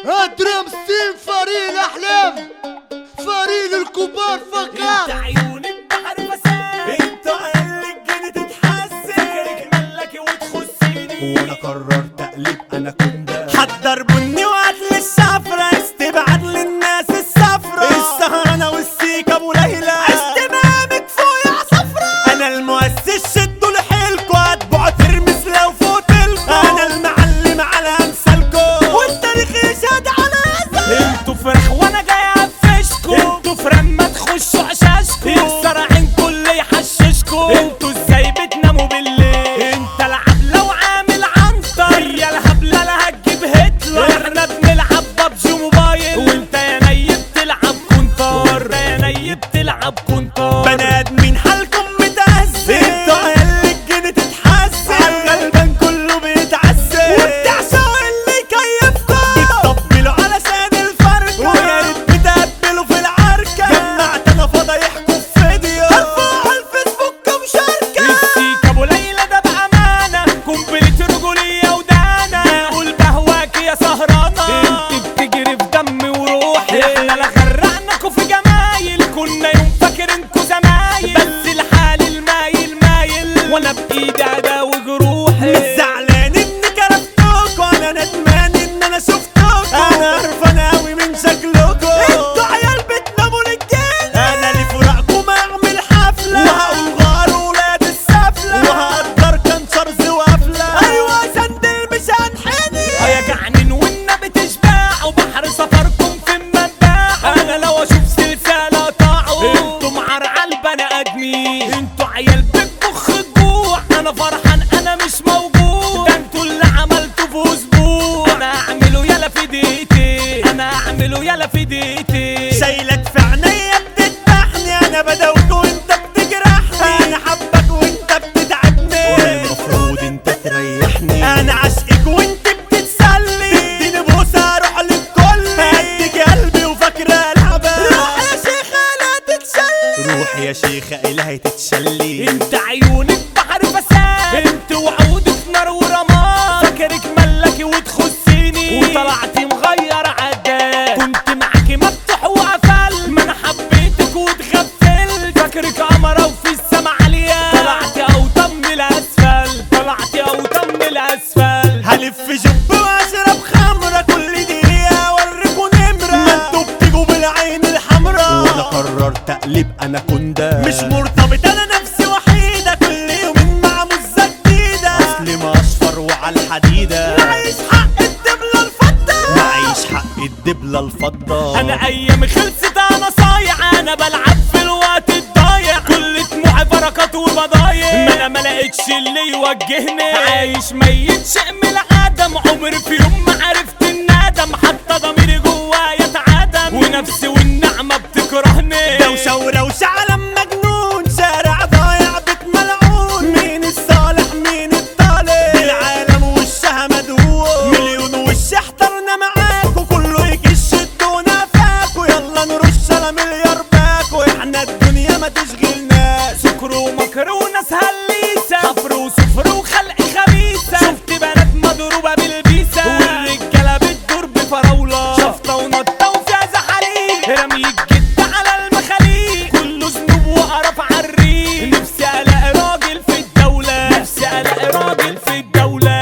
درام ستيم فريق الاحلام فريق الكبار انت فقط عيون البحر فساد انت قلك جني تتحسن فكرك ملكي وتخصني وانا قررت اقلب انا كندا حضر بني وقتل السفرة استبعد للناس السفرة السهرانة والسيكة ابو ليلى استمامك فوق يا صفرة انا المؤسس شدوا لحيلكوا اتبعوا ترمس لو فوتلكوا انا المعلم على امثالكوا والتاريخ يشهد على هذا انتوا فرح وانا جاي افشكوا انتوا فرن ما تخشوا عشاشكوا يكسر عينكوا اللي يحششكوا انتوا ازاي بتناموا بالليل انت العب لو عامل عنتر هي الهبله لا هتجيب هتلر احنا بنلعب ببجي موبايل وانت يا نيب تلعب كونتر انت يا نيب تلعب كونتر بني ادمين حالكم متأذي انتوا عيال الجن تتحسن عالغلبان كله بيتعسل وبتعشقوا اللي يكيفكم بتطبلوا علشان الفرق ويا ريت بتقبلوا في العركة جمعت انا فضايحكم في فيديو ارفعوا على الفيسبوك مشاركة السيك ابو ليلى ده بأمانة قنبلة رجولية ودانا قول بهواك يا سهرانة انت بتجري في دمي وروحي احنا لا غرقناكوا في جمايل كنا يوم فاكرينكوا زمايل بس الحال المايل مايل وانا بايدي اداوي جروحي مش زعلان اني كرفتكوا انا ندمان ان انا شفتكوا انا قرفان اوي من شكلكوا انتوا عيال بتناموا للجن انا اللي فراقكم اعمل حفلة وهقول غار ولاد السفلة وهقدر كان شرز وقفلة ايوه سندل مش هنحني يا جعنين والنبي تشبع وبحر سفركم في المنبع انا لو اشوف سلسلة طاعوا انتوا معرعة البني ادمين انتوا عيال بتبخ الجوع انا فرحان انا مش موجود ده انتوا اللي عملتوا في اسبوع انا اعمله يلا في دقيقتين انا اعمله يلا في دقيقتين شايلك في عينيا بتذبحني انا بدوك وانت بتجرحني انا حبك وانت بتتعبني المفروض انت تريحني انا عاشقك وانت بتتسلي تديني بوسه اروح للكل هديك قلبي وفاكره العبها روح يا شيخه لا تتشلي روح يا شيخة الهي تتشلي انت عيونك بحر فساد انت وعودك نار ورماد فاكرك ملكي وتخصيني وطلعتي مغير عداد كنت معاكي مفتوح وقفل ما انا حبيتك واتغفلت فاكرك قمرة وفي السما عالية طلعتي اوطى من الاسفل طلعتي اوطى من الاسفل هلف جب واشرب خمرة كل دقيقة اوريكوا نمرة ما انتوا بتيجوا بالعين الحمراء وانا قررت اقلب انا كندا مش مرتبط انا نفسي وحيدة كل يومين مع مزة جديدة اصلي ما اصفر وعلى الحديدة معيش حق الدبلة الفضة معيش حق الدبلة الفضة انا ايامي خلصت انا صايع انا بلعب في الوقت الضايع كل دموعي بركات وبضايع ما انا ما لقيتش اللي يوجهني عايش ميت شيء من العدم عمري في يوم ما عرفت الندم حتى ضميري جوايا اتعدم ونفسي والنعمة بتكرهني دوشة وروشة عالم مجنون شارع ضايع بيت ملعون مين الصالح مين الطالح العالم وشها مدهون مليون وش احترنا معاكوا كله يكش الدونا فاكوا يلا نرش على مليار باكو احنا الدنيا ما تشغلناش سكر ومكر وناس هليسة حفر وسفر وخلق خبيثة شفت بنات مضروبة بالبيسة والرجالة بتدور بفراولة شفطة ونطة وفيها زحاليق رمي الجد على المخاليق كله ذنوب وقرف عالريق نفسي الاقي راجل في الدولة نفسي الاقي راجل في الدولة